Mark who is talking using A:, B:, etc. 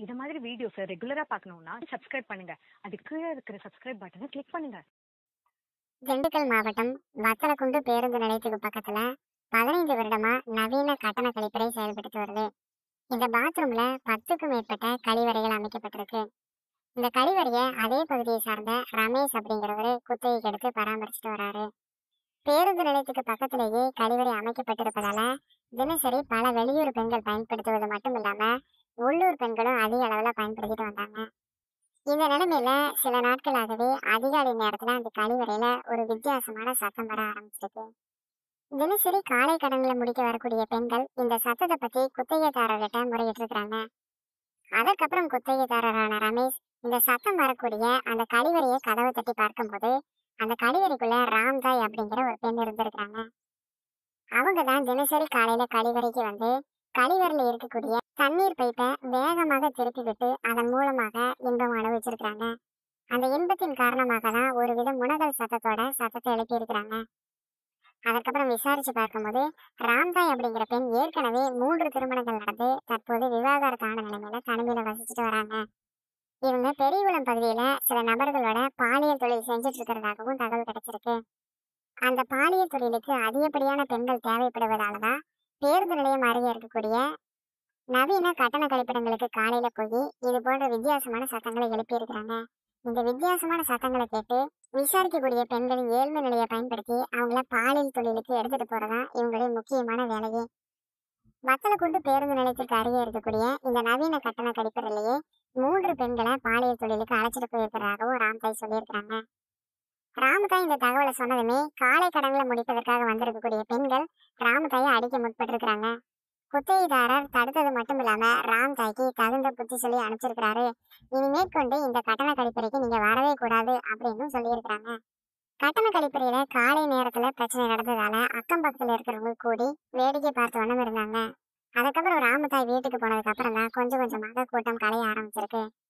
A: இது மாதிரி வீடியோஸை ரெகுலராக பார்க்கணுன்னா சப்ஸ்கிரைப் பண்ணுங்க அதுக்கு கீழே இருக்கிற சப்ஸ்கிரைப் பட்டனை கிளிக் பண்ணுங்க
B: திண்டுக்கல் மாவட்டம் வத்தலக்குண்டு பேருந்து நிலையத்துக்கு பக்கத்துல பதினைந்து வருடமா நவீன கட்டண கழிப்பறை செயல்பட்டு வருது இந்த பாத்ரூம்ல பத்துக்கும் மேற்பட்ட கழிவறைகள் அமைக்கப்பட்டிருக்கு இந்த கழிவறைய அதே பகுதியை சார்ந்த ரமேஷ் அப்படிங்கிறவரு குத்தகைக்கு எடுத்து பராமரிச்சுட்டு வராரு பேருந்து நிலையத்துக்கு பக்கத்திலேயே கழிவறை அமைக்கப்பட்டிருப்பதால தினசரி பல வெளியூர் பெண்கள் பயன்படுத்துவது மட்டும் இல்லாம உள்ளூர் பெண்களும் அதிக அளவுல பயன்படுத்திட்டு வந்தாங்க இந்த நிலைமையில சில நாட்களாகவே அதிகாலை நேரத்துல அந்த கழிவறையில ஒரு வித்தியாசமான சத்தம் வர ஆரம்பிச்சிருக்கு தினசரி காலை கடன்களை முடிக்க வரக்கூடிய பெண்கள் இந்த சத்தத்தை பத்தி குத்தகைதாரர்கிட்ட முறையிட்டு இருக்கிறாங்க அதற்கப்புறம் குத்தகைதாரரான ரமேஷ் இந்த சத்தம் வரக்கூடிய அந்த கழிவறையை கதவை தட்டி பார்க்கும்போது அந்த கழிவறைக்குள்ள ராம்தாய் அப்படிங்கிற ஒரு பெண் இருந்திருக்கிறாங்க அவங்க தான் தினசரி காலையில கழிவறைக்கு வந்து கழிவறையில இருக்கக்கூடிய தண்ணீர் பைப்பை வேகமாக திருப்பி விட்டு அதன் மூலமாக இன்பம் அனுபவிச்சிருக்கிறாங்க அந்த இன்பத்தின் காரணமாக தான் ஒரு வித முனகல் சத்தத்தோட சத்தத்தை எழுப்பி இருக்கிறாங்க அதற்கப்புறம் விசாரிச்சு பார்க்கும்போது ராம்தாய் அப்படிங்கிற பெண் ஏற்கனவே மூன்று திருமணங்கள் நடந்து தற்போது விவாகரத்தான நிலைமையில தனிமையில வசிச்சுட்டு வராங்க இவங்க பெரியகுளம் பகுதியில சில நபர்களோட பாலியல் தொழில் செஞ்சுட்டு இருக்கிறதாகவும் தகவல் கிடைச்சிருக்கு அந்த பாலியல் தொழிலுக்கு அதிகப்படியான பெண்கள் தேவைப்படுவதாலதான் பேருந்து நிலையம் அருகே இருக்கக்கூடிய நவீன கட்டண கழிப்பிடங்களுக்கு காலையில போய் இது போன்ற வித்தியாசமான சத்தங்களை எழுப்பி இருக்கிறாங்க இந்த வித்தியாசமான சத்தங்களை கேட்டு விசாரிக்கக்கூடிய பெண்களின் ஏழ்மை நிலையை பயன்படுத்தி அவங்கள பாலியல் தொழிலுக்கு எடுத்துட்டு போறதா இவங்களுடைய முக்கியமான வேலையே வத்தலக்குண்டு பேருந்து நிலையத்திற்கு அருகே இருக்கக்கூடிய இந்த நவீன கட்டண கழிப்பறையிலேயே மூன்று பெண்களை பாலியல் தொழிலுக்கு அழைச்சிட்டு போயிருக்கிறதாகவும் ராம்தாய் சொல்லியிருக்கிறாங்க ராமதாய் இந்த தகவலை சொன்னதுமே காலை கடன்களை முடிப்பதற்காக வந்திருக்கக்கூடிய பெண்கள் ராமதாயை அடிக்க முற்பட்டிருக்கிறாங்க குத்தகைதாரர் தடுத்தது மட்டும் இல்லாம ராம் தாய்க்கு தகுந்த புத்தி சொல்லி அனுப்பிச்சிருக்கிறாரு இனி மேற்கொண்டு இந்த கட்டண கழிப்பறைக்கு நீங்க வரவே கூடாது அப்படின்னு சொல்லியிருக்கிறாங்க கட்டண கழிப்பறையில காலை நேரத்துல பிரச்சனை நடந்ததால அக்கம் பக்கத்துல இருக்கிறவங்க கூடி வேடிக்கை பார்த்து வண்ணம் இருந்தாங்க அதுக்கப்புறம் ராமதாய் வீட்டுக்கு போனதுக்கு அப்புறம் தான் கொஞ்சம் கொஞ்சமாக கூட்டம் கலைய ஆரம்பிச்சிருக்கு